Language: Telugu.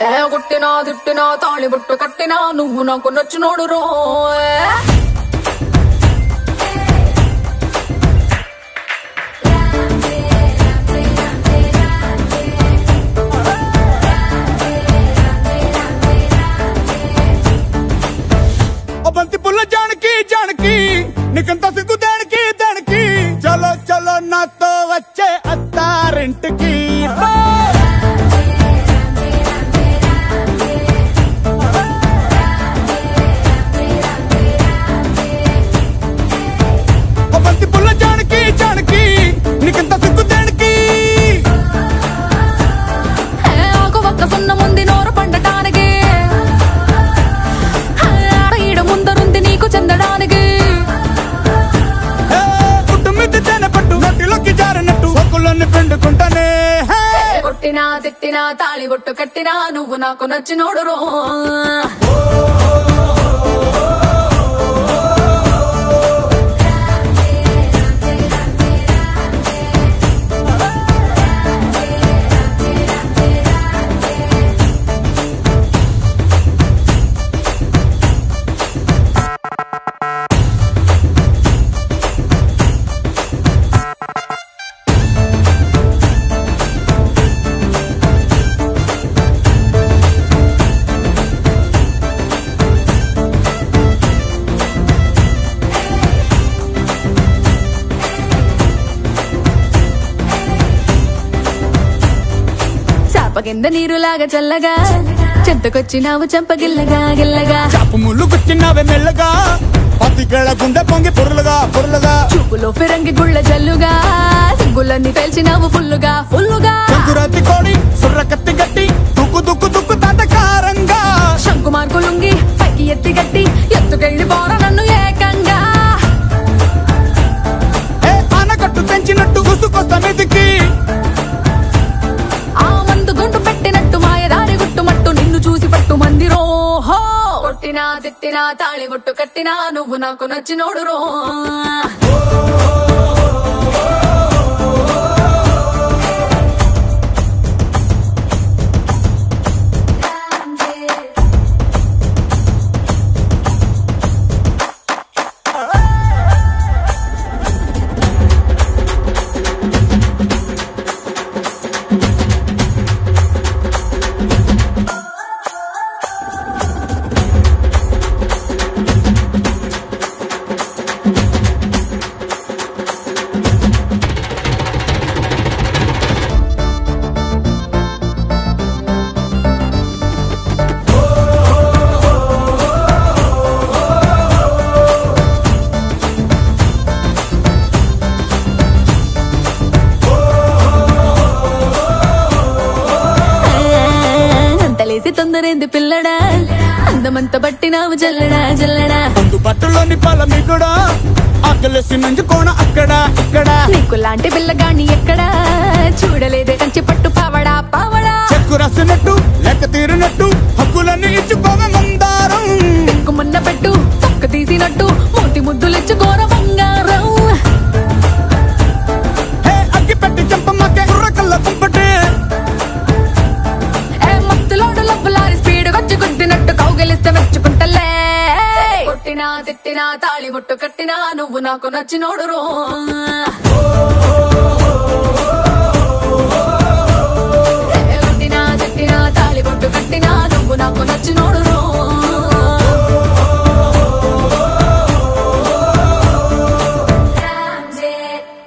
ఏ కొట్టినా తిట్టినా తాళి బుట్టు కట్టినా నువ్వు నాకు నచ్చినోడు రో ఏ. ఓ బంతి పుల్ల జానకి జానకి నీకంత సిగ్గు దానికి దానికి చలో చలో నాతో వచ్చే అత్తారింటికి ఓ బంతి పుల్ల జానకి జానకి నీకంత సిగ్గు దానికి ఏ ఆకు ఒక్క సున్న ముందు నోరు పండటానికి ఏ ఆడ ఈడ ముందరుంది నీకు చెందడానికి హే, పుట్టు మీద తేనె పట్టు నోటిలోకి జారినట్టు సొక్కులన్నీ పిండుకుంటానే హే. కొట్టినా తిట్టినా తాళి బొట్టు కట్టినా నువ్వు నాకు నచ్చినోడు రో చాప కింద నీరులాగా చల్లగా చెంతకొచ్చినావు చంపగిల్లగా గిల్లగా చాపు ముళ్ళు గుచ్చినవే మెల్లగా పతికేళ గుండె పొంగి పొరులుగా పొరులుగా చూపులో ఫిరంగి గుళ్ళ జల్లుగా సిగ్గులన్నీ తెలిసినావు ఫుల్లుగా ఫుల్లుగా సంకురాతి కోడి సుర్ర కత్తి గట్టి దుక్కు దుక్కు దుక్కు తాతకారంగా శంకు మార్కులుంగి పైకి ఎత్తి గట్టి ఎత్తుకెళ్ళి పోర నన్ను ఏకంగా ఏ ఆనకట్టు తెంచినట్టు గుసుకొస్తా మీదికి ఆ మందు గుండు పెట్టినట్టు మాయదారి గుట్టుమట్టు నిన్ను చూసి పట్టు మంది రోహో కొట్టినా తిట్టినా తాళి బొట్టు కట్టినా నువ్వు నాకు నచ్చినోడు రో అంతలేసి తొందరేంది పిల్లడా అందమంత బట్టినావు జల్లడా జల్లడా అందు బట్టలోని పాల కూడా ఆకలేసి నంజుకోణ అక్కడ ఇక్కడ నీకు లాంటి పిల్లగాని ఎక్కడా చూడలేదే కంచి పట్టు పావడా పావడా చెక్కు రాసినట్టు లెక్క తీరినట్టు హక్కులన్నీ ఇచ్చుకోవే మందారం మున్న పెట్టు పక్క తీసినట్టు మూతి ముద్దులిచ్చు ఘోర బంగారం హే అగ్గి పెట్టి చంపమ్మకే కుర్ర కళ్ళ కుంపటే ఏ మత్తులోడు లబ్బులారి స్పీడ్ వచ్చి గుద్దినట్టు కౌగిలిస్తే మెచ్చుకుంటలే కొట్టినా తిట్టినా తాళి బొట్టు కట్టినా నువ్వు నాకు నచ్చినోడు రో